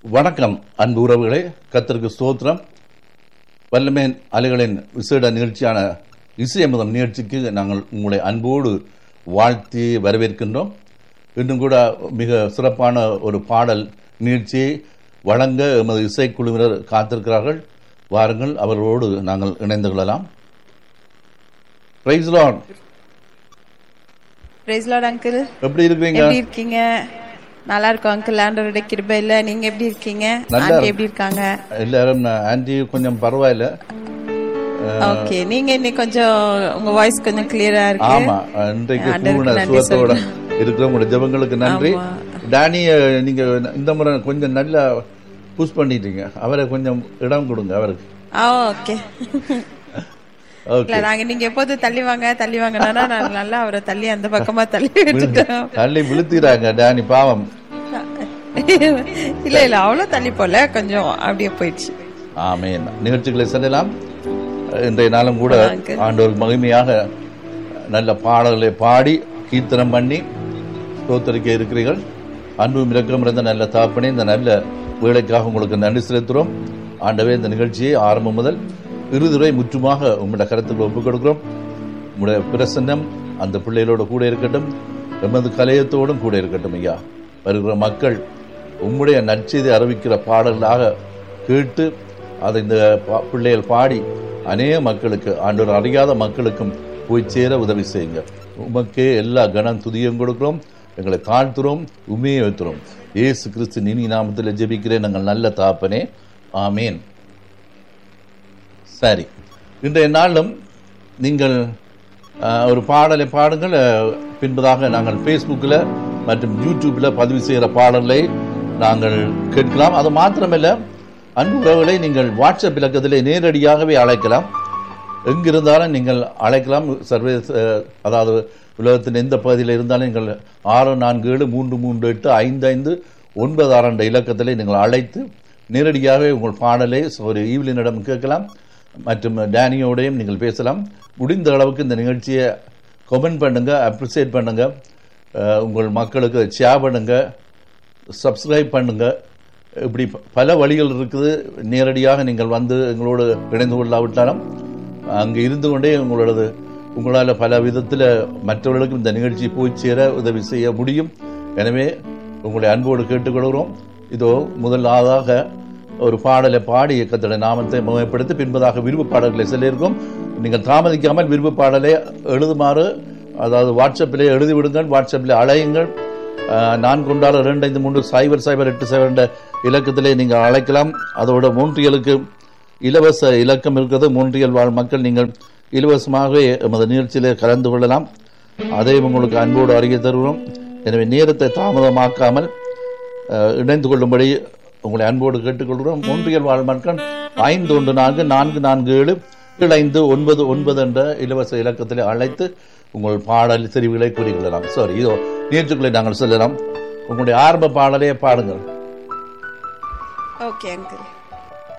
வணக்கம் அன்பு உறவுகளே கத்தருக்கு ஸ்தோத்திரம் வல்லமேன் அலைகளின் விசேட நிகழ்ச்சியான இசையமுதம் நிகழ்ச்சிக்கு நாங்கள் உங்களை அன்போடு வாழ்த்தி வரவேற்கின்றோம் இன்னும் கூட மிக சிறப்பான ஒரு பாடல் நிகழ்ச்சியை வழங்க எமது இசைக்குழுவினர் காத்திருக்கிறார்கள் வாருங்கள் அவர்களோடு நாங்கள் இணைந்து கொள்ளலாம் praise Lord praise Lord uncle எப்படி இருக்கிறீங்க எப்படி இருக்கீங்க நல்லா இருக்கும் அங்கிள் ஆண்டவருடைய கிருபை இல்ல நீங்க எப்படி இருக்கீங்க நல்லா ஆண்டி எப்படி இருக்காங்க எல்லாரும் ஆன்டி கொஞ்சம் பரவாயில்ல ஓகே நீங்க இன்னைக்கு கொஞ்சம் உங்க வாய்ஸ் கொஞ்சம் கிளியரா இருக்கு ஆமா இன்றைக்கு ஆண்டவருக்கு பூர்ண நன்றி சுகத்தோட இருக்கிற உங்களோட ஜெபங்களுக்கு நன்றி ஆமா. டானி நீங்க இந்த முறை கொஞ்சம் நல்லா புஷ் பண்ணிட்டீங்க அவரை கொஞ்சம் இடம் கொடுங்க அவருக்கு ஆ ஓகே ஓகே இல்ல நாங்க நீங்க எப்போது தள்ளி வாங்க தள்ளி வாங்கினா நான் நல்லா அவரை தள்ளி அந்த பக்கமா தள்ளி விட்டுட்டோம் தள்ளி விழுத்திறாங்க டானி பாவம் இல்ல இல்ல அவ்வளவு தள்ளி போல கொஞ்சம் அப்படியே போயிடுச்சு ஆமேன் நிகழ்ச்சிகளை செல்லலாம் இன்றைய நாளும் கூட uncle. ஆண்டவர் மகிமையாக நல்ல பாடல்களை பாடி கீர்த்தனம் பண்ணி ஸ்தோத்தரிக்க இருக்கிறீர்கள் அன்பும் இரக்கம் இருந்த நல்ல தாப்பனே இந்த நல்ல வேலைக்காக உங்களுக்கு நன்றி செலுத்துகிறோம் ஆண்டவே இந்த நிகழ்ச்சியை ஆரம்பம் முதல் இறுதிவரை முற்றுமாக உங்களுடைய கருத்துக்களை ஒப்புக் கொடுக்கிறோம் உங்களுடைய பிரசன்னம் அந்த பிள்ளைகளோட கூட இருக்கட்டும் எமது கலையத்தோடும் கூட இருக்கட்டும் ஐயா வருகிற மக்கள் உம்முடைய நற்செய்தி அறிவிக்கிற பாடல்களாக கேட்டு அதை இந்த பா- பிள்ளைகள் பாடி அநேக மக்களுக்கு ஆண்டவர் அறியாத மக்களுக்கும் போய் சேர உதவி செய்யுங்க உமக்கே எல்லா கனம் துதியும் கொடுக்கிறோம் எங்களை தாழ்த்துறோம் உண்மையை வைத்துறோம் இயேசு கிறிஸ்து நினி நாமத்தில் ஜெபிக்கிறேன் நாங்கள் நல்ல தாப்பனே ஆமேன் சரி இன்றைய நாளும் நீங்கள் அஹ், ஒரு பாடலை பாடுங்கள் அஹ், பின்பதாக நாங்கள் ஃபேஸ்புக்கில் மற்றும் யூடியூப்பில் பதிவு செய்கிற பாடலை நாங்கள் கேட்கலாம் அது மாத்திரமல்ல அன்பு உறவுகளை நீங்கள் வாட்ஸ்அப் இலக்கத்திலே நேரடியாகவே அழைக்கலாம் எங்கிருந்தாலும் நீங்கள் அழைக்கலாம் சர்வதேச அஹ், அதாவது உலகத்தின் எந்த பகுதியில் இருந்தாலும் நீங்கள் ஆறு நான்கு ஏழு மூன்று மூன்று எட்டு ஐந்து ஐந்து ஒன்பது ஆறு என்ற இலக்கத்திலே நீங்கள் அழைத்து நேரடியாகவே உங்கள் பாடலை ஒரு ஈவிலினிடம் கேட்கலாம் மற்றும் டேனியோடையும் நீங்கள் பேசலாம் முடிந்த அளவுக்கு இந்த நிகழ்ச்சியை கமெண்ட் பண்ணுங்க அப்ரிசியேட் பண்ணுங்க அஹ், உங்கள் மக்களுக்கு ஷேர் பண்ணுங்க சப்ஸ்கிரைப் பண்ணுங்க இப்படி ப- பல வழிகள் இருக்குது நேரடியாக நீங்கள் வந்து எங்களோடு இணைந்து கொள்ளாவிட்டாலும் அங்கே இருந்து கொண்டே உங்களோடது உங்களால் பல விதத்தில் மற்றவர்களுக்கும் இந்த நிகழ்ச்சி போய் சேர உதவி செய்ய முடியும் எனவே உங்களை அன்போடு கேட்டுக்கொள்கிறோம் இதோ முதலாவதாக ஒரு பாடலை பாடி இயக்கத்தோட நாமத்தை முகப்படுத்தி பின்பதாக விருப்பு பாடல்களை சொல்லியிருக்கோம் நீங்கள் தாமதிக்காமல் விருப்பு பாடலை எழுதுமாறு அதாவது வாட்ஸ்அப்பிலே எழுதி விடுங்கள் வாட்ஸ்அப்பில் அழையுங்கள் அஹ், நான் கொண்டாட ரெண்டு ஐந்து மூன்று சைபர் சைபர் எட்டு சைபர் என்ற இலக்கத்திலே நீங்கள் அழைக்கலாம் அதோட மூன்றியலுக்கு இலவச இலக்கம் இருக்கிறது மூன்றியல் வாழ் மக்கள் நீங்கள் இலவசமாகவே எமது நிகழ்ச்சியிலே கலந்து கொள்ளலாம் அதை உங்களுக்கு அன்போடு அறிய தருகிறோம் எனவே நேரத்தை தாமதமாக்காமல் அஹ், இணைந்து கொள்ளும்படி உங்களை அன்போடு கேட்டுக்கொள்கிறோம் மூன்றியல் வாழ் மக்கள் ஐந்து ஒன்று நான்கு நான்கு நான்கு ஏழு ஏழு ஐந்து ஒன்பது ஒன்பது என்ற இலவச இலக்கத்திலே அழைத்து உங்கள் பாடல் தெரிவுகளை கூறிக்கொள்ளலாம் சாரி இதோ நிகழ்ச்சிகளை நாங்கள் சொல்லலாம் உங்களுடைய ஆரம்ப பாடலே பாடுங்கள் ஓகே அங்கிள்